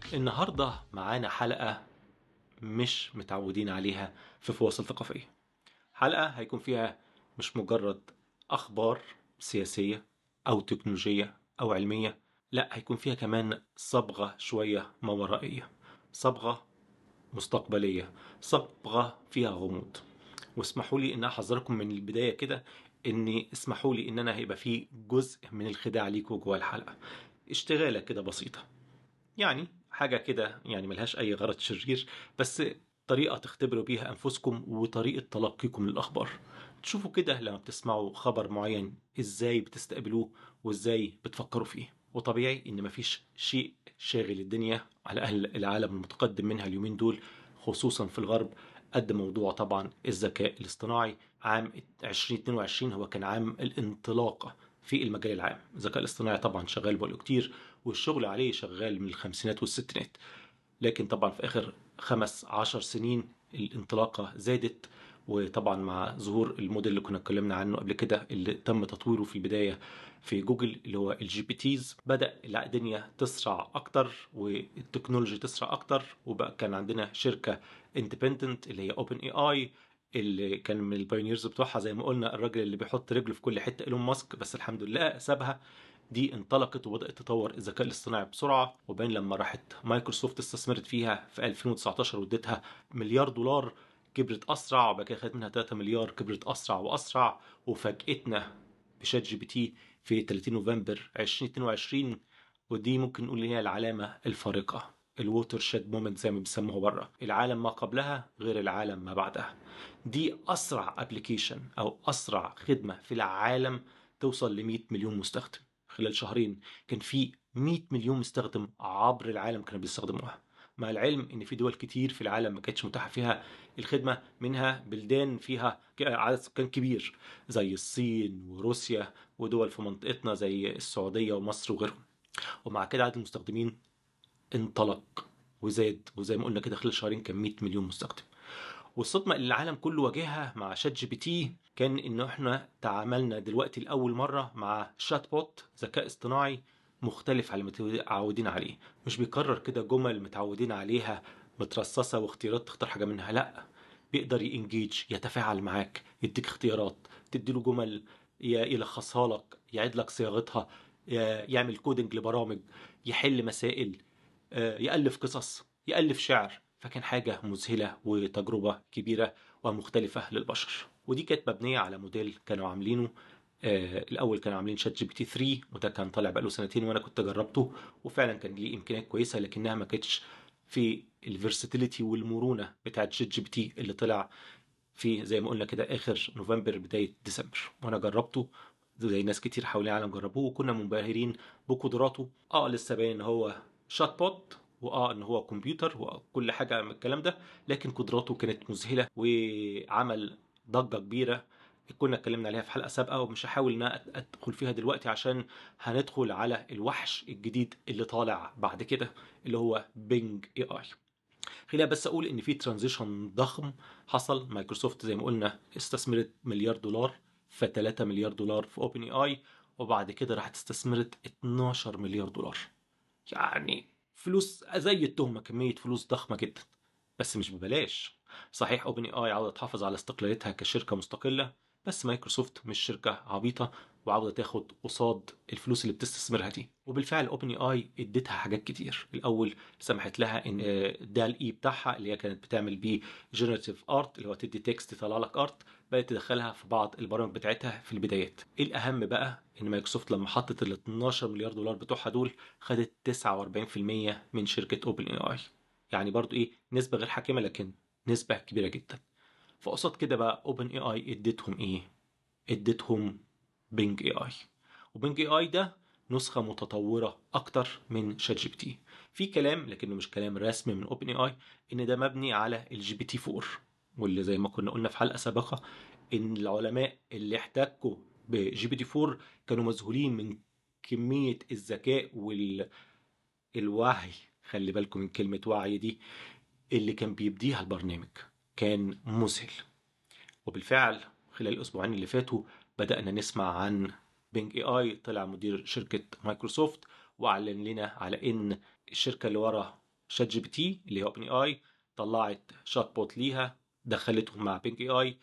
النهاردة معانا حلقة مش متعودين عليها في فواصل ثقافية حلقة هيكون فيها مش مجرد أخبار سياسية أو تكنولوجية أو علمية لا هيكون فيها كمان صبغة شوية ما ورائية صبغة مستقبلية صبغة فيها غموض واسمحوا لي ان احذركم من البدايه كده اني اسمحوا لي ان انا هيبقى في جزء من الخداع ليكوا جوه الحلقه اشتغاله كده بسيطه يعني حاجه كده يعني ملهاش اي غرض شرير بس طريقه تختبروا بيها انفسكم وطريقه تلقيكم للاخبار تشوفوا كده لما بتسمعوا خبر معين ازاي بتستقبلوه وازاي بتفكروا فيه وطبيعي ان مفيش شيء شاغل الدنيا على اهل العالم المتقدم منها اليومين دول خصوصا في الغرب قد موضوع طبعا الذكاء الاصطناعي عام 2022 هو كان عام الانطلاقة في المجال العام الذكاء الاصطناعي طبعا شغال بقاله كتير والشغل عليه شغال من الخمسينات والستينات لكن طبعا في آخر خمس عشر سنين الانطلاقة زادت وطبعا مع ظهور الموديل اللي كنا اتكلمنا عنه قبل كده اللي تم تطويره في البدايه في جوجل اللي هو الجي بي تيز بدا الدنيا تسرع اكتر والتكنولوجي تسرع اكتر وبقى كان عندنا شركه اندبندنت اللي هي اوبن اي اي اللي كان من البايونيرز بتوعها زي ما قلنا الراجل اللي بيحط رجله في كل حته ايلون ماسك بس الحمد لله سابها دي انطلقت وبدات تطور الذكاء الاصطناعي بسرعه وبين لما راحت مايكروسوفت استثمرت فيها في 2019 وادتها مليار دولار كبرت اسرع وبعد كده خدت منها 3 مليار كبرت اسرع واسرع وفاجئتنا بشات جي بي تي في 30 نوفمبر 2022 ودي ممكن نقول هي العلامه الفارقه الووتر شيد مومنت زي ما بيسموها بره العالم ما قبلها غير العالم ما بعدها دي اسرع ابلكيشن او اسرع خدمه في العالم توصل ل 100 مليون مستخدم خلال شهرين كان في 100 مليون مستخدم عبر العالم كانوا بيستخدموها مع العلم ان في دول كتير في العالم ما كانتش متاحه فيها الخدمه منها بلدان فيها عدد سكان كبير زي الصين وروسيا ودول في منطقتنا زي السعوديه ومصر وغيرهم ومع كده عدد المستخدمين انطلق وزاد وزي ما قلنا كده خلال شهرين كان 100 مليون مستخدم والصدمه اللي العالم كله واجهها مع شات جي بي تي كان انه احنا تعاملنا دلوقتي لاول مره مع شات بوت ذكاء اصطناعي مختلف على متعودين عليه مش بيكرر كده جمل متعودين عليها مترصصة واختيارات تختار حاجة منها لا بيقدر ينجيج يتفاعل معاك يديك اختيارات تديله جمل يلخصها لك يعيد لك صياغتها يعمل كودنج لبرامج يحل مسائل يألف قصص يألف شعر فكان حاجة مذهلة وتجربة كبيرة ومختلفة للبشر ودي كانت مبنية على موديل كانوا عاملينه آه الاول كانوا عاملين شات جي بي تي 3 وده كان طالع بقاله سنتين وانا كنت جربته وفعلا كان ليه امكانيات كويسه لكنها ما كانتش في الفيرساتيليتي والمرونه بتاعت شات جي بي تي اللي طلع في زي ما قلنا كده اخر نوفمبر بدايه ديسمبر وانا جربته زي ناس كتير حوالين العالم جربوه وكنا منبهرين بقدراته اه لسه باين ان هو شات بوت واه ان هو كمبيوتر وكل حاجه من الكلام ده لكن قدراته كانت مذهله وعمل ضجه كبيره كنا اتكلمنا عليها في حلقه سابقه ومش هحاول ان ادخل فيها دلوقتي عشان هندخل على الوحش الجديد اللي طالع بعد كده اللي هو بينج اي اي خلينا بس اقول ان في ترانزيشن ضخم حصل مايكروسوفت زي ما قلنا استثمرت مليار دولار ف 3 مليار دولار في اوبن اي اي وبعد كده راحت استثمرت 12 مليار دولار يعني فلوس زي التهمه كميه فلوس ضخمه جدا بس مش ببلاش صحيح اوبن اي اي عاوزه تحافظ على استقلاليتها كشركه مستقله بس مايكروسوفت مش شركة عبيطة وعاوزة تاخد قصاد الفلوس اللي بتستثمرها دي وبالفعل اوبن اي اي اديتها حاجات كتير الاول سمحت لها ان ده الاي بتاعها اللي هي كانت بتعمل بيه جنراتيف ارت اللي هو تدي تكست يطلع لك ارت بدات تدخلها في بعض البرامج بتاعتها في البدايات الاهم بقى ان مايكروسوفت لما حطت ال 12 مليار دولار بتوعها دول خدت 49% من شركة اوبن اي اي يعني برضو ايه نسبة غير حاكمة لكن نسبة كبيرة جدا فقصاد كده بقى اوبن اي اي اديتهم ايه اديتهم بينج اي اي وبينج اي اي ده نسخة متطورة أكتر من شات جي بي تي في كلام لكنه مش كلام رسمي من اوبن اي اي إن ده مبني على الجي بي تي 4 واللي زي ما كنا قلنا في حلقة سابقة إن العلماء اللي احتكوا بجي بي تي 4 كانوا مذهولين من كمية الذكاء وال الوعي خلي بالكم من كلمة وعي دي اللي كان بيبديها البرنامج كان مذهل وبالفعل خلال الأسبوعين اللي فاتوا بدأنا نسمع عن بينج اي اي طلع مدير شركة مايكروسوفت وأعلن لنا على إن الشركة اللي ورا شات جي بي تي اللي هي اوبن اي اي طلعت شات بوت ليها دخلته مع بينك اي اي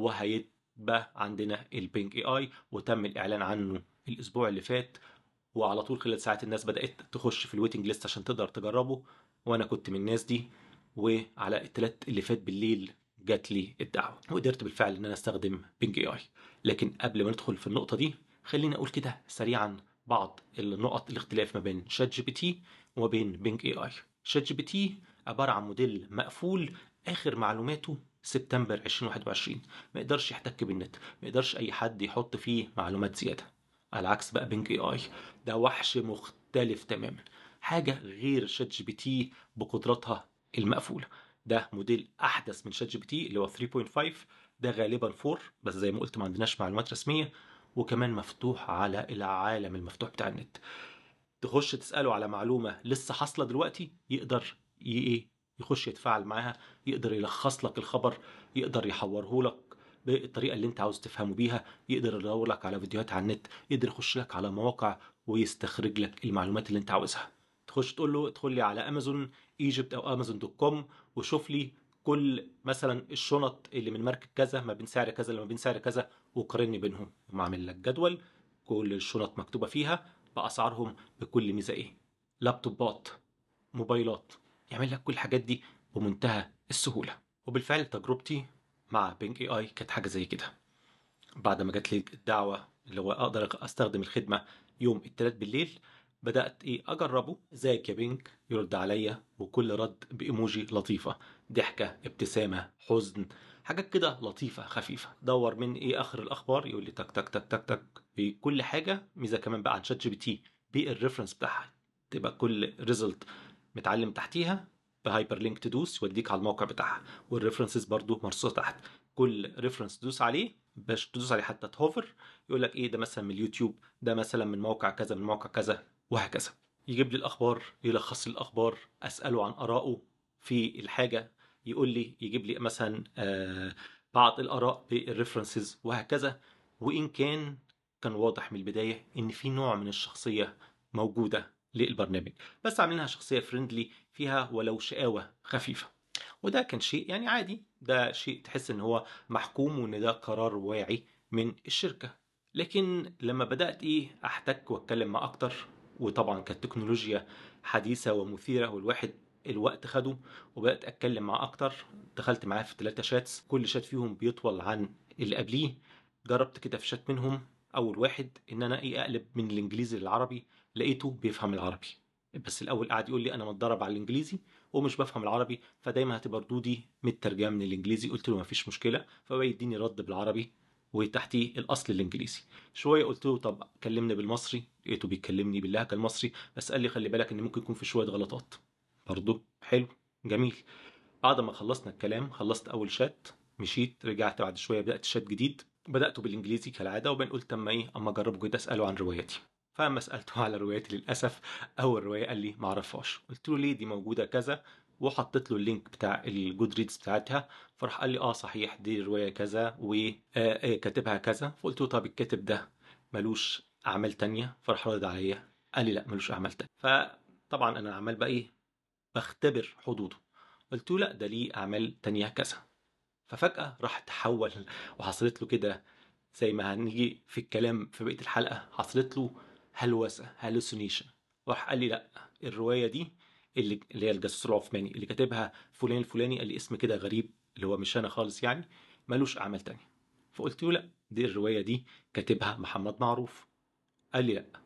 وهيبقى عندنا البينك اي اي وتم الاعلان عنه الاسبوع اللي فات وعلى طول خلال ساعات الناس بدات تخش في الويتنج ليست عشان تقدر تجربه وانا كنت من الناس دي وعلى التلات اللي فات بالليل جات لي الدعوه وقدرت بالفعل ان انا استخدم بينج اي اي لكن قبل ما ندخل في النقطه دي خليني اقول كده سريعا بعض النقط الاختلاف ما بين شات جي بي تي وما بين بينج اي اي شات جي بي تي عباره عن موديل مقفول اخر معلوماته سبتمبر 2021 ما يقدرش يحتك بالنت ما يقدرش اي حد يحط فيه معلومات زياده على عكس بقى بينج اي اي ده وحش مختلف تماما حاجه غير شات جي بي تي بقدراتها المقفوله ده موديل احدث من شات جي بي تي اللي هو 3.5 ده غالبا 4 بس زي ما قلت ما عندناش معلومات رسميه وكمان مفتوح على العالم المفتوح بتاع النت تخش تساله على معلومه لسه حاصله دلوقتي يقدر ايه يخش يتفاعل معاها يقدر يلخص لك الخبر يقدر يحوره لك بالطريقه اللي انت عاوز تفهمه بيها يقدر يدور لك على فيديوهات على النت يقدر يخش لك على مواقع ويستخرج لك المعلومات اللي انت عاوزها تخش تقول له ادخل لي على امازون ايجيبت او امازون دوت كوم وشوف لي كل مثلا الشنط اللي من ماركه كذا ما بين سعر كذا لما بين سعر كذا وقارني بينهم وعامل لك جدول كل الشنط مكتوبه فيها باسعارهم بكل ميزه ايه لابتوبات موبايلات يعمل لك كل الحاجات دي بمنتهى السهوله وبالفعل تجربتي مع بينك اي اي كانت حاجه زي كده بعد ما جات لي الدعوه اللي هو اقدر استخدم الخدمه يوم الثلاث بالليل بدات ايه اجربه ازيك يا بينك يرد عليا وكل رد بايموجي لطيفه ضحكه ابتسامه حزن حاجات كده لطيفه خفيفه دور من ايه اخر الاخبار يقول لي تك تك تك تك تك بكل حاجه ميزه كمان بقى عن شات جي بي تي بالريفرنس بتاعها تبقى كل ريزلت متعلم تحتيها بهايبر لينك تدوس يوديك على الموقع بتاعها والريفرنسز برضو مرصوصه تحت كل ريفرنس تدوس عليه باش تدوس عليه حتى تهوفر يقول لك ايه ده مثلا من اليوتيوب ده مثلا من موقع كذا من موقع كذا وهكذا يجيب لي الاخبار يلخص لي الاخبار اساله عن ارائه في الحاجه يقول لي يجيب لي مثلا آه بعض الاراء بالريفرنسز وهكذا وان كان كان واضح من البدايه ان في نوع من الشخصيه موجوده للبرنامج بس عاملينها شخصيه فريندلي فيها ولو شقاوه خفيفه وده كان شيء يعني عادي ده شيء تحس ان هو محكوم وان ده قرار واعي من الشركه لكن لما بدات ايه احتك واتكلم مع اكتر وطبعا كانت تكنولوجيا حديثه ومثيره والواحد الوقت خده وبدات اتكلم معاه اكتر دخلت معاه في ثلاثة شاتس كل شات فيهم بيطول عن اللي قبليه جربت كده في شات منهم اول واحد ان انا ايه اقلب من الانجليزي للعربي لقيته بيفهم العربي بس الاول قعد يقول لي انا متدرب على الانجليزي ومش بفهم العربي فدايما هتبقى ردودي مترجمه من الانجليزي قلت له مفيش مشكله فبقى يديني رد بالعربي وتحتيه الاصل الانجليزي شويه قلت له طب كلمني بالمصري لقيته بيكلمني باللهجه المصري بس قال لي خلي بالك ان ممكن يكون في شويه غلطات برضه حلو جميل بعد ما خلصنا الكلام خلصت اول شات مشيت رجعت بعد شويه بدات شات جديد بداته بالانجليزي كالعاده وبين قلت اما ايه اما اجربه كده اساله عن رواياتي فلما سالته على رواياتي للاسف اول روايه قال لي ما اعرفهاش قلت له ليه دي موجوده كذا وحطيت له اللينك بتاع الجود ريدز بتاعتها فراح قال لي اه صحيح دي روايه كذا وكاتبها كذا فقلت له طب الكاتب ده ملوش اعمال تانية فراح رد عليا قال لي لا ملوش اعمال تانية فطبعا انا عمال بقى ايه بختبر حدوده قلت له لا ده ليه اعمال تانية كذا ففجاه راح تحول وحصلت له كده زي ما هنيجي في الكلام في بقيه الحلقه حصلت له هلوسه هالوسينيشن راح قال لي لا الروايه دي اللي اللي هي الجاسوس العثماني اللي كاتبها فلان الفلاني قال لي اسم كده غريب اللي هو مش انا خالص يعني ملوش اعمال تانية فقلت له لا دي الروايه دي كاتبها محمد معروف قال لي لا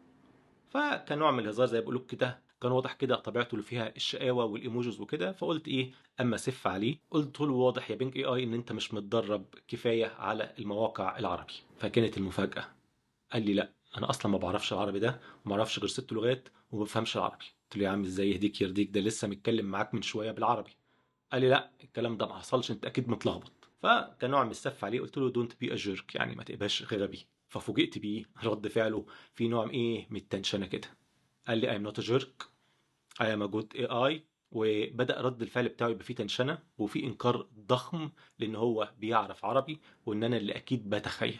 فكان نوع من الهزار زي بقول كده كان واضح كده طبيعته اللي فيها الشقاوه والايموجيز وكده فقلت ايه اما سف عليه قلت له واضح يا بينك اي اي ان انت مش متدرب كفايه على المواقع العربي فكانت المفاجاه قال لي لا انا اصلا ما بعرفش العربي ده وما اعرفش غير ست لغات وما بفهمش العربي قلت له يا عم ازاي يهديك يرضيك ده لسه متكلم معاك من شويه بالعربي قال لي لا الكلام ده ما حصلش انت اكيد متلخبط فكان نوع من السف عليه قلت له دونت بي اجيرك يعني ما تبقاش غبي ففوجئت بيه رد فعله في نوع ايه من التنشنه كده قال لي ايم نوت ا جيرك اي ام ا جود اي اي وبدا رد الفعل بتاعه يبقى فيه تنشنه وفي انكار ضخم لان هو بيعرف عربي وان انا اللي اكيد بتخيل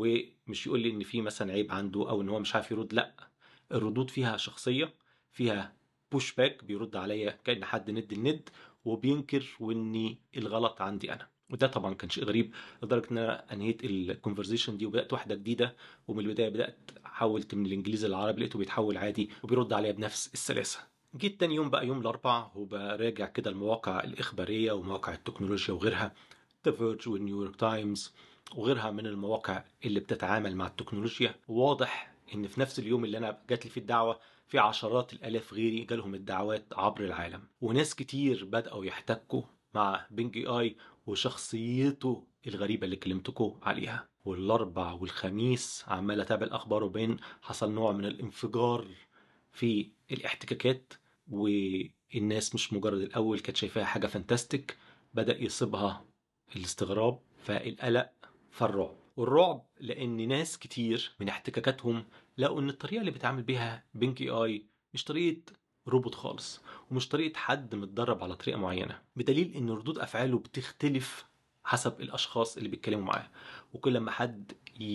ومش يقول لي ان في مثلا عيب عنده او ان هو مش عارف يرد لا الردود فيها شخصيه فيها بوش باك بيرد عليا كان حد ند الند وبينكر واني الغلط عندي انا وده طبعا كان شيء غريب لدرجه ان انا انهيت الكونفرزيشن دي وبدات واحده جديده ومن البدايه بدات حولت من الانجليزي للعربي لقيته بيتحول عادي وبيرد عليا بنفس السلاسه جيت تاني يوم بقى يوم الاربع وبراجع كده المواقع الاخباريه ومواقع التكنولوجيا وغيرها ذا فيرج والنيويورك تايمز وغيرها من المواقع اللي بتتعامل مع التكنولوجيا واضح ان في نفس اليوم اللي انا جات لي فيه الدعوه في عشرات الالاف غيري جالهم الدعوات عبر العالم وناس كتير بداوا يحتكوا مع بينج اي اي وشخصيته الغريبه اللي كلمتكم عليها والاربع والخميس عمال اتابع الاخبار وبين حصل نوع من الانفجار في الاحتكاكات والناس مش مجرد الاول كانت شايفاها حاجه فانتاستيك بدا يصيبها الاستغراب فالقلق فالرعب والرعب لان ناس كتير من احتكاكاتهم لقوا ان الطريقه اللي بيتعامل بيها بينكي اي مش طريقه روبوت خالص ومش طريقه حد متدرب على طريقه معينه بدليل ان ردود افعاله بتختلف حسب الاشخاص اللي بيتكلموا معاه وكل ما حد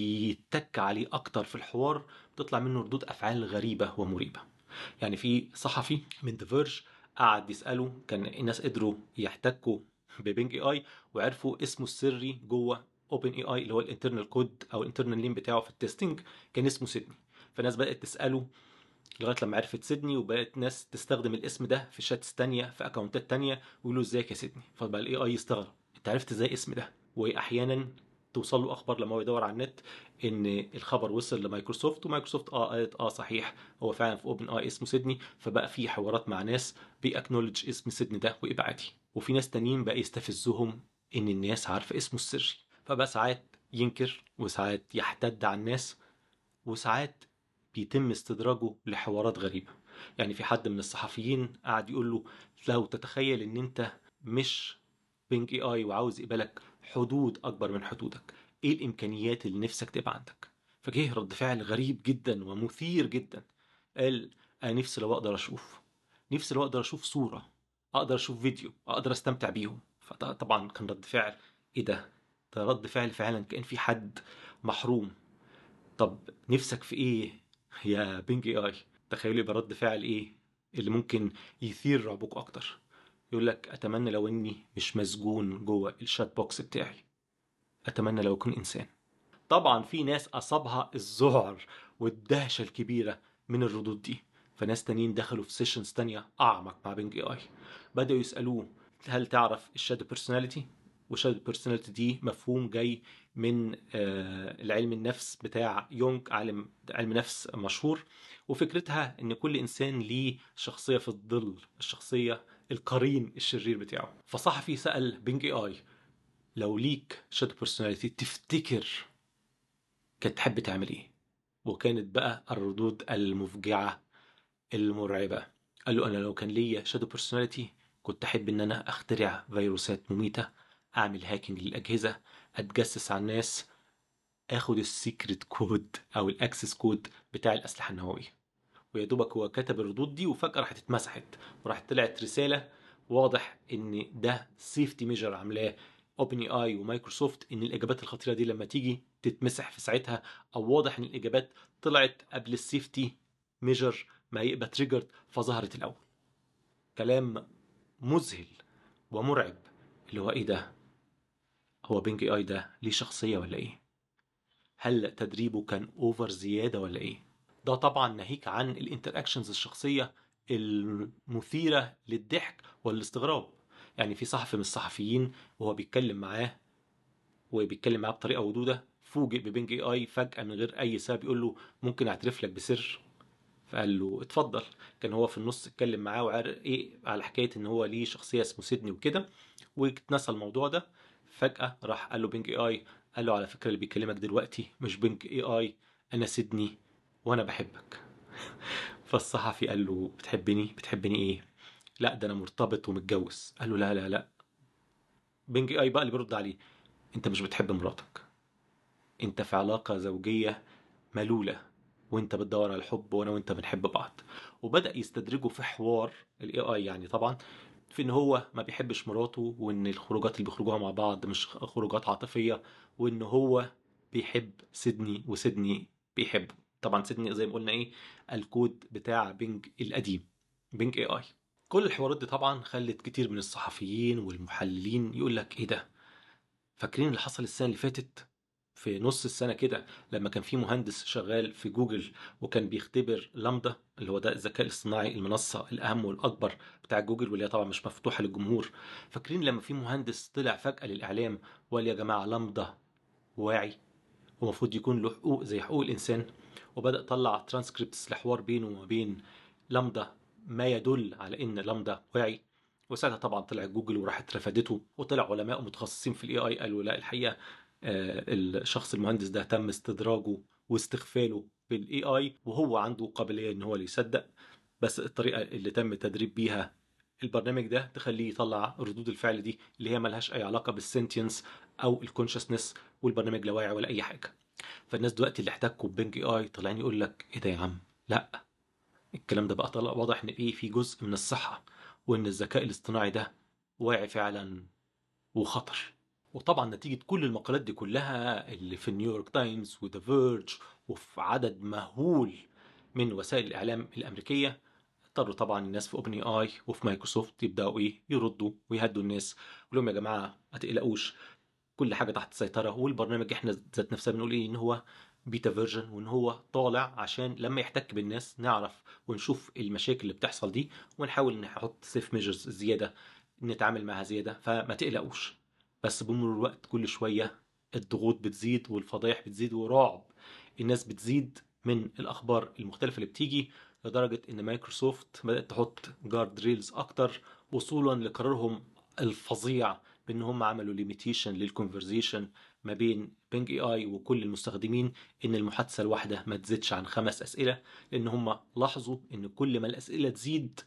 يتك عليه اكتر في الحوار بتطلع منه ردود افعال غريبه ومريبه يعني في صحفي من ذا فيرج قعد يساله كان الناس قدروا يحتكوا ببينج اي اي وعرفوا اسمه السري جوه اوبن اي اي اللي هو الانترنال كود او الانترنال نيم بتاعه في التستنج كان اسمه سيدني فالناس بدات تساله لغايه لما عرفت سيدني وبقت ناس تستخدم الاسم ده في شاتس تانية في اكونتات تانية ويقولوا ازيك يا سيدني فبقى الاي اي يستغرب انت عرفت ازاي الاسم ده واحيانا توصل له اخبار لما هو يدور على النت ان الخبر وصل لمايكروسوفت ومايكروسوفت اه قالت اه صحيح هو فعلا في اوبن اي اسمه سيدني فبقى في حوارات مع ناس بيأكنولج اسم سيدني ده ويبقى عادي وفي ناس تانيين بقى يستفزهم ان الناس عارفه اسمه السري فبقى ساعات ينكر وساعات يحتد على الناس وساعات بيتم استدراجه لحوارات غريبه يعني في حد من الصحفيين قاعد يقول له لو تتخيل ان انت مش بينك اي اي وعاوز يقبلك حدود اكبر من حدودك ايه الامكانيات اللي نفسك تبقى عندك فجه رد فعل غريب جدا ومثير جدا قال انا نفسي لو اقدر اشوف نفسي لو اقدر اشوف صوره اقدر اشوف فيديو اقدر استمتع بيهم فطبعا كان رد فعل ايه ده ده رد فعل فعلا كان في حد محروم طب نفسك في ايه يا بينج اي تخيلوا يبقى رد فعل ايه اللي ممكن يثير رعبكم اكتر يقول لك اتمنى لو اني مش مسجون جوه الشات بوكس بتاعي اتمنى لو اكون انسان طبعا في ناس اصابها الذعر والدهشه الكبيره من الردود دي فناس تانيين دخلوا في سيشنز تانية اعمق مع بينج اي بداوا يسالوه هل تعرف الشادو بيرسوناليتي والشادو بيرسوناليتي دي مفهوم جاي من العلم النفس بتاع يونغ عالم علم نفس مشهور وفكرتها ان كل انسان ليه شخصيه في الظل الشخصيه القرين الشرير بتاعه فصحفي سال بينج اي اي لو ليك شادو بيرسوناليتي تفتكر كانت تحب تعمل ايه وكانت بقى الردود المفجعه المرعبه قال له انا لو كان ليا شادو بيرسوناليتي كنت احب ان انا اخترع فيروسات مميته اعمل هاكينج للاجهزه اتجسس على الناس اخد السيكريت كود او الاكسس كود بتاع الاسلحه النوويه ويا دوبك هو كتب الردود دي وفجاه راحت اتمسحت وراحت طلعت رساله واضح ان ده سيفتي ميجر عاملاه اوبن اي اي ومايكروسوفت ان الاجابات الخطيره دي لما تيجي تتمسح في ساعتها او واضح ان الاجابات طلعت قبل السيفتي ميجر ما يبقى تريجرد فظهرت الاول كلام مذهل ومرعب اللي هو ايه ده هو بينج اي ده ليه شخصيه ولا ايه هل تدريبه كان اوفر زياده ولا ايه ده طبعا ناهيك عن الانتراكشنز الشخصيه المثيره للضحك والاستغراب يعني في صحفي من الصحفيين وهو بيتكلم معاه وبيتكلم معاه بطريقه ودوده فوجئ ببينج اي اي فجاه من غير اي سبب يقول له ممكن اعترف لك بسر فقال له اتفضل كان هو في النص اتكلم معاه وعرف ايه على حكايه ان هو ليه شخصيه اسمه سيدني وكده واتنسى الموضوع ده فجاه راح قال له بينج اي اي قال له على فكره اللي بيكلمك دلوقتي مش بينج اي اي انا سيدني وانا بحبك فالصحفي قال له بتحبني بتحبني ايه لا ده انا مرتبط ومتجوز قال له لا لا لا بينج اي بقى اللي بيرد عليه انت مش بتحب مراتك انت في علاقه زوجيه ملوله وانت بتدور على الحب وانا وانت بنحب بعض وبدا يستدرجه في حوار الاي اي يعني طبعا في ان هو ما بيحبش مراته وان الخروجات اللي بيخرجوها مع بعض مش خروجات عاطفيه وان هو بيحب سيدني وسيدني بيحبه طبعا سيدني زي ما قلنا ايه الكود بتاع بينج القديم بينج اي اي كل الحوارات دي طبعا خلت كتير من الصحفيين والمحللين يقول لك ايه ده فاكرين اللي حصل السنه اللي فاتت في نص السنه كده لما كان في مهندس شغال في جوجل وكان بيختبر لامدا اللي هو ده الذكاء الاصطناعي المنصه الاهم والاكبر بتاع جوجل واللي هي طبعا مش مفتوحه للجمهور فاكرين لما في مهندس طلع فجاه للاعلام وقال يا جماعه لامدا واعي ومفروض يكون له حقوق زي حقوق الانسان وبدا طلع ترانسكريبتس لحوار بينه وما بين لامدا ما يدل على ان لامدا واعي وساعتها طبعا طلع جوجل وراحت رفضته وطلع علماء متخصصين في الاي اي قالوا لا الحقيقه آه، الشخص المهندس ده تم استدراجه واستغفاله بالاي اي وهو عنده قابليه ان هو اللي يصدق بس الطريقه اللي تم التدريب بيها البرنامج ده تخليه يطلع ردود الفعل دي اللي هي ملهاش اي علاقه بالسنتينس او الكونشسنس والبرنامج لا واعي ولا اي حاجه فالناس دلوقتي اللي احتكوا ببنج اي اي طالعين يقول لك ايه ده يا عم لا الكلام ده بقى طلع واضح ان ايه في جزء من الصحه وان الذكاء الاصطناعي ده واعي فعلا وخطر وطبعا نتيجة كل المقالات دي كلها اللي في نيويورك تايمز وذا فيرج وفي عدد مهول من وسائل الإعلام الأمريكية اضطروا طبعا الناس في اوبن اي اي وفي مايكروسوفت يبداوا ايه يردوا ويهدوا الناس يقول لهم يا جماعه ما تقلقوش كل حاجه تحت السيطره والبرنامج احنا ذات نفسنا بنقول ايه ان هو بيتا فيرجن وان هو طالع عشان لما يحتك بالناس نعرف ونشوف المشاكل اللي بتحصل دي ونحاول نحط سيف ميجرز زياده نتعامل معاها زياده فما تقلقوش بس بمرور الوقت كل شويه الضغوط بتزيد والفضايح بتزيد ورعب الناس بتزيد من الاخبار المختلفه اللي بتيجي لدرجه ان مايكروسوفت بدات تحط جارد ريلز اكتر وصولا لقرارهم الفظيع بان هم عملوا ليميتيشن للكونفرزيشن ما بين بينج اي اي وكل المستخدمين ان المحادثه الواحده ما تزيدش عن خمس اسئله لان هم لاحظوا ان كل ما الاسئله تزيد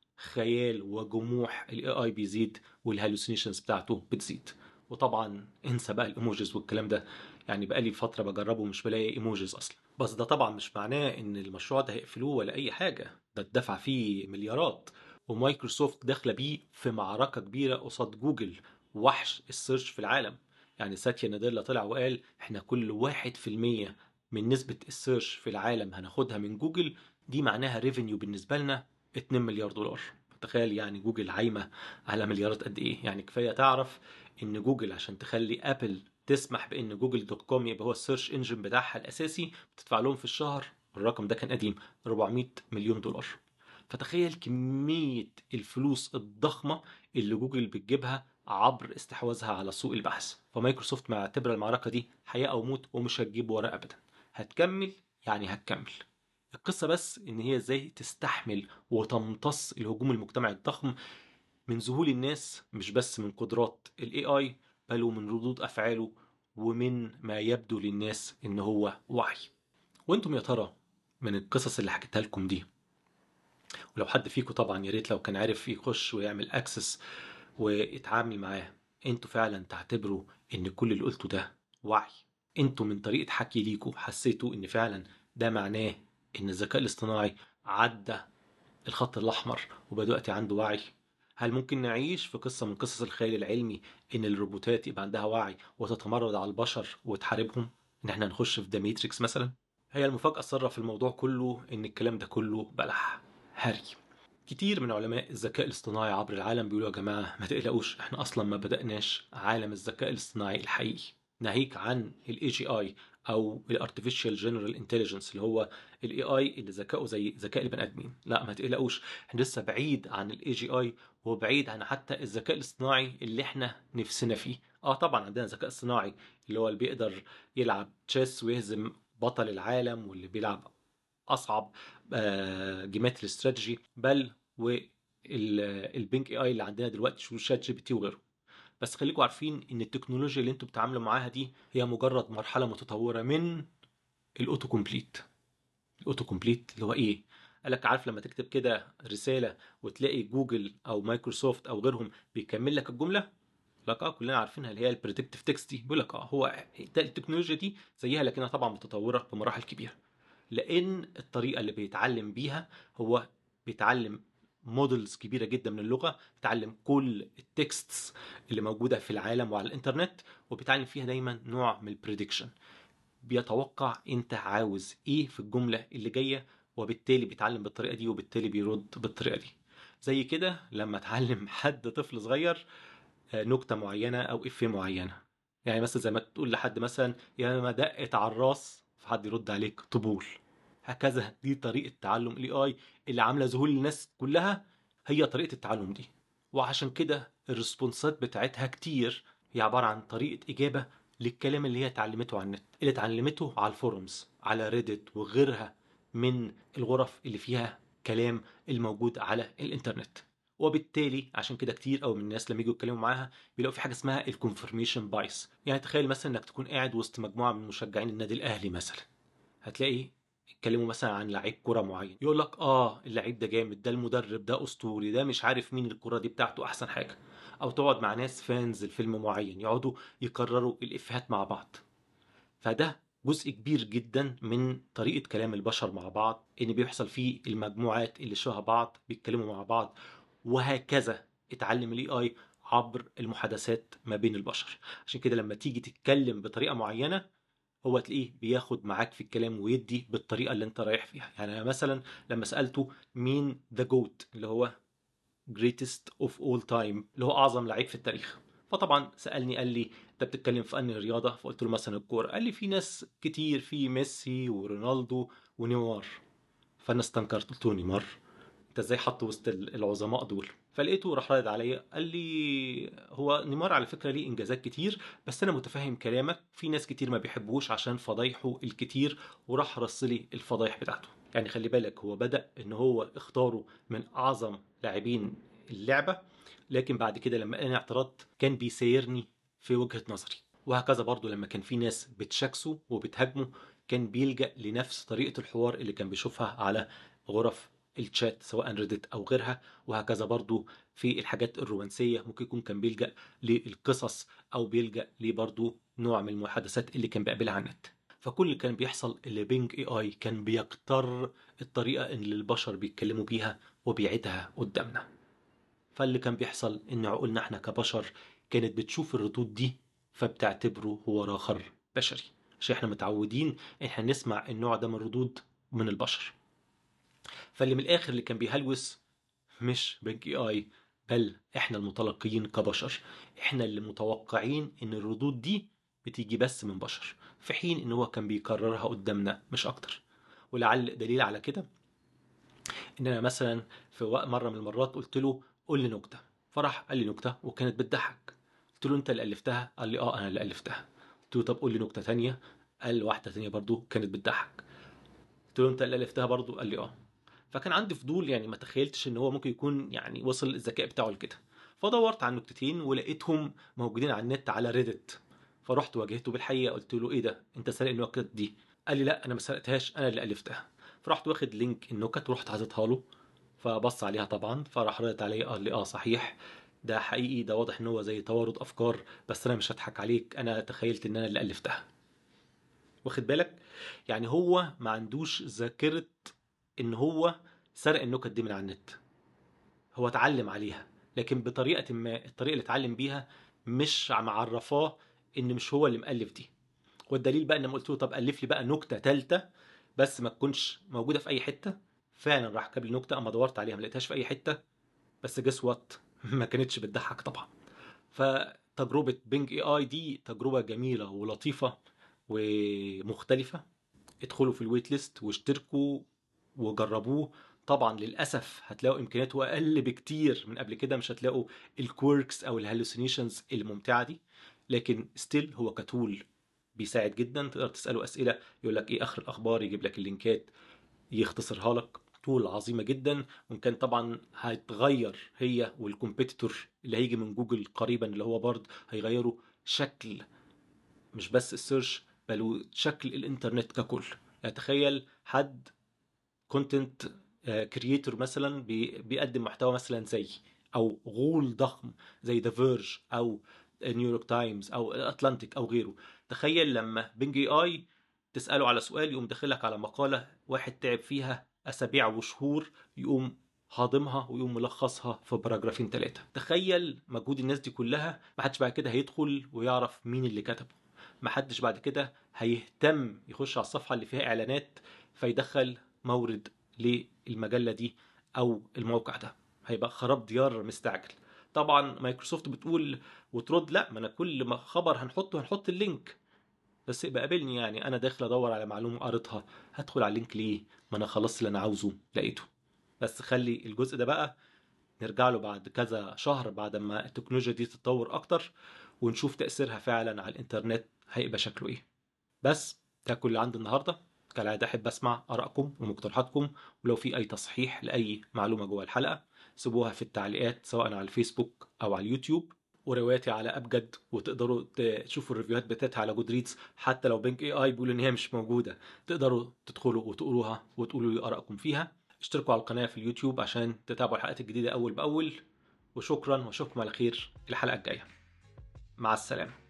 خيال وجموح الاي اي بيزيد والهالوسينيشنز بتاعته بتزيد وطبعا انسى بقى الايموجيز والكلام ده يعني بقالي فتره بجربه مش بلاقي ايموجيز اصلا بس ده طبعا مش معناه ان المشروع ده هيقفلوه ولا اي حاجه ده اتدفع فيه مليارات ومايكروسوفت داخله بيه في معركه كبيره قصاد جوجل وحش السيرش في العالم يعني ساتيا ناديلا طلع وقال احنا كل واحد في المية من نسبة السيرش في العالم هناخدها من جوجل دي معناها ريفينيو بالنسبة لنا 2 مليار دولار تخيل يعني جوجل عايمة على مليارات قد ايه يعني كفاية تعرف ان جوجل عشان تخلي ابل تسمح بان جوجل دوت كوم يبقى هو السيرش انجن بتاعها الاساسي بتدفع لهم في الشهر الرقم ده كان قديم 400 مليون دولار فتخيل كمية الفلوس الضخمة اللي جوجل بتجيبها عبر استحواذها على سوق البحث فمايكروسوفت معتبرة المعركة دي حياة أو موت ومش هتجيب ورا أبدا هتكمل يعني هتكمل القصة بس إن هي إزاي تستحمل وتمتص الهجوم المجتمعي الضخم من ذهول الناس مش بس من قدرات الاي اي بل ومن ردود افعاله ومن ما يبدو للناس ان هو وعي وانتم يا ترى من القصص اللي حكيتها لكم دي ولو حد فيكم طبعا يا ريت لو كان عارف يخش ويعمل اكسس ويتعامل معاه انتوا فعلا تعتبروا ان كل اللي قلته ده وعي انتوا من طريقه حكي ليكم حسيتوا ان فعلا ده معناه ان الذكاء الاصطناعي عدى الخط الاحمر وبدأت عنده وعي هل ممكن نعيش في قصة من قصص الخيال العلمي إن الروبوتات يبقى عندها وعي وتتمرد على البشر وتحاربهم؟ إن إحنا نخش في ذا ماتريكس مثلا؟ هي المفاجأة السارة في الموضوع كله إن الكلام ده كله بلح هري كتير من علماء الذكاء الاصطناعي عبر العالم بيقولوا يا جماعة ما تقلقوش احنا اصلا ما بدأناش عالم الذكاء الاصطناعي الحقيقي ناهيك عن الاي جي اي او الارتفيشال جنرال انتليجنس اللي هو الاي اي اللي ذكائه زي ذكاء البني ادمين لا ما تقلقوش احنا لسه بعيد عن الاي جي اي وبعيد عن حتى الذكاء الاصطناعي اللي احنا نفسنا فيه اه طبعا عندنا ذكاء اصطناعي اللي هو اللي بيقدر يلعب تشيس ويهزم بطل العالم واللي بيلعب اصعب جيمات الاستراتيجي بل والبنك اي اي اللي عندنا دلوقتي شو شات جي بي تي وغيره بس خليكم عارفين ان التكنولوجيا اللي انتوا بتتعاملوا معاها دي هي مجرد مرحله متطوره من الاوتو كومبليت الاوتو كومبليت اللي هو ايه قال لك عارف لما تكتب كده رساله وتلاقي جوجل او مايكروسوفت او غيرهم بيكمل لك الجمله لك اه كلنا عارفينها اللي هي البريدكتيف تكست دي بيقول لك اه هو التكنولوجيا دي زيها لكنها طبعا متطوره بمراحل كبيره لان الطريقه اللي بيتعلم بيها هو بيتعلم مودلز كبيره جدا من اللغه بيتعلم كل التكستس اللي موجوده في العالم وعلى الانترنت وبيتعلم فيها دايما نوع من البريدكشن بيتوقع انت عاوز ايه في الجمله اللي جايه وبالتالي بيتعلم بالطريقه دي وبالتالي بيرد بالطريقه دي زي كده لما تعلم حد طفل صغير آه، نكته معينه او افيه معينه يعني مثلا زي ما تقول لحد مثلا يا ما دقت على الراس فحد يرد عليك طبول هكذا دي طريقه تعلم الاي اي اللي عامله ذهول للناس كلها هي طريقه التعلم دي وعشان كده الريسبونسات بتاعتها كتير هي عباره عن طريقه اجابه للكلام اللي هي اتعلمته على النت اللي اتعلمته على الفورums على ريدت وغيرها من الغرف اللي فيها كلام الموجود على الانترنت وبالتالي عشان كده كتير قوي من الناس لما يجوا يتكلموا معاها بيلاقوا في حاجه اسمها الكونفرميشن بايس يعني تخيل مثلا انك تكون قاعد وسط مجموعه من مشجعين النادي الاهلي مثلا هتلاقي يتكلموا مثلا عن لعيب كرة معين يقول لك اه اللعيب ده جامد ده المدرب ده اسطوري ده مش عارف مين الكرة دي بتاعته احسن حاجة او تقعد مع ناس فانز الفيلم معين يقعدوا يكرروا الافيهات مع بعض فده جزء كبير جدا من طريقة كلام البشر مع بعض ان بيحصل فيه المجموعات اللي شبه بعض بيتكلموا مع بعض وهكذا اتعلم الاي اي عبر المحادثات ما بين البشر عشان كده لما تيجي تتكلم بطريقة معينة هو تلاقيه بياخد معاك في الكلام ويدي بالطريقة اللي انت رايح فيها يعني أنا مثلا لما سألته مين ذا جوت اللي هو greatest of all time اللي هو أعظم لعيب في التاريخ فطبعا سالني قال لي انت بتتكلم في انهي رياضه فقلت له مثلا الكوره قال لي في ناس كتير في ميسي ورونالدو ونيمار فانا استنكرت قلت له نيمار انت ازاي حطه وسط العظماء دول فلقيته راح رد عليا قال لي هو نيمار على فكره ليه انجازات كتير بس انا متفهم كلامك في ناس كتير ما بيحبوش عشان فضايحه الكتير وراح رص لي الفضايح بتاعته يعني خلي بالك هو بدا ان هو اختاره من اعظم لاعبين اللعبه لكن بعد كده لما انا اعترضت كان بيسيرني في وجهه نظري وهكذا برضو لما كان في ناس بتشاكسه وبتهاجمه كان بيلجأ لنفس طريقة الحوار اللي كان بيشوفها على غرف الشات سواء ريدت او غيرها وهكذا برضو في الحاجات الرومانسية ممكن يكون كان بيلجأ للقصص او بيلجأ لبرضو نوع من المحادثات اللي كان بيقابلها على النت فكل اللي كان بيحصل اللي بينج اي اي كان بيقتر الطريقة اللي البشر بيتكلموا بيها وبيعيدها قدامنا فاللي كان بيحصل ان عقولنا احنا كبشر كانت بتشوف الردود دي فبتعتبره هو راخر بشري عشان احنا متعودين ان احنا نسمع النوع ده من الردود من البشر فاللي من الاخر اللي كان بيهلوس مش بنك اي اي بل احنا المتلقيين كبشر احنا اللي متوقعين ان الردود دي بتيجي بس من بشر في حين ان هو كان بيكررها قدامنا مش اكتر ولعل دليل على كده ان انا مثلا في وقت مره من المرات قلت له قول لي نكته فراح قال لي نكته وكانت بتضحك قلت له انت اللي الفتها قال لي اه انا اللي الفتها قلت له طب قول لي نكته تانية قال واحده تانية برضو كانت بتضحك قلت له انت اللي الفتها برضو قال لي اه فكان عندي فضول يعني ما تخيلتش ان هو ممكن يكون يعني وصل الذكاء بتاعه لكده فدورت على النكتتين ولقيتهم موجودين على النت على ريدت فرحت واجهته بالحقيقه قلت له ايه ده انت سارق النكت دي قال لي لا انا ما سرقتهاش انا اللي الفتها فرحت واخد لينك النكت ورحت حاططها له فبص عليها طبعا فراح رد عليا قال لي اه صحيح ده حقيقي ده واضح ان هو زي توارد افكار بس انا مش هضحك عليك انا تخيلت ان انا اللي الفتها واخد بالك يعني هو ما عندوش ذاكره ان هو سرق النكت دي من على النت هو اتعلم عليها لكن بطريقه ما الطريقه اللي اتعلم بيها مش معرفاه ان مش هو اللي مؤلف دي والدليل بقى ان قلت له طب الف لي بقى نكته ثالثه بس ما تكونش موجوده في اي حته فعلا راح كاب لي نكته اما دورت عليها ما لقيتهاش في اي حته بس جس وات ما كانتش بتضحك طبعا فتجربه بينج اي اي دي تجربه جميله ولطيفه ومختلفه ادخلوا في الويت ليست واشتركوا وجربوه طبعا للاسف هتلاقوا امكانياته اقل بكتير من قبل كده مش هتلاقوا الكويركس او الهالوسينيشنز الممتعه دي لكن ستيل هو كتول بيساعد جدا تقدر تساله اسئله يقول لك ايه اخر الاخبار يجيب لك اللينكات يختصرها لك تول عظيمه جدا وكان طبعا هيتغير هي والكومبيتيتور اللي هيجي من جوجل قريبا اللي هو بارد هيغيروا شكل مش بس السيرش بل شكل الانترنت ككل يعني تخيل حد كونتنت كرييتور مثلا بيقدم محتوى مثلا زي او غول ضخم زي ذا فيرج او نيويورك تايمز او اتلانتيك او غيره تخيل لما بنج اي اي تساله على سؤال يقوم داخلك على مقاله واحد تعب فيها اسابيع وشهور يقوم هاضمها ويقوم ملخصها في باراجرافين ثلاثه تخيل مجهود الناس دي كلها ما حدش بعد كده هيدخل ويعرف مين اللي كتبه ما حدش بعد كده هيهتم يخش على الصفحه اللي فيها اعلانات فيدخل مورد للمجله دي او الموقع ده هيبقى خراب ديار مستعجل طبعا مايكروسوفت بتقول وترد لا ما انا كل ما خبر هنحطه هنحط اللينك بس يبقى قابلني يعني انا داخل ادور على معلومه قريتها هدخل على اللينك ليه ما انا خلصت اللي انا عاوزه لقيته بس خلي الجزء ده بقى نرجع له بعد كذا شهر بعد ما التكنولوجيا دي تتطور اكتر ونشوف تاثيرها فعلا على الانترنت هيبقى شكله ايه بس ده كل اللي عندي النهارده كالعاده احب اسمع ارائكم ومقترحاتكم ولو في اي تصحيح لاي معلومه جوه الحلقه سيبوها في التعليقات سواء على الفيسبوك او على اليوتيوب ورواياتي على ابجد وتقدروا تشوفوا الريفيوهات بتاعتها على جود ريدز حتى لو بنك اي اي بيقول ان هي مش موجوده تقدروا تدخلوا وتقروها وتقولوا لي ارائكم فيها اشتركوا على القناه في اليوتيوب عشان تتابعوا الحلقات الجديده اول باول وشكرا واشوفكم على خير الحلقه الجايه مع السلامه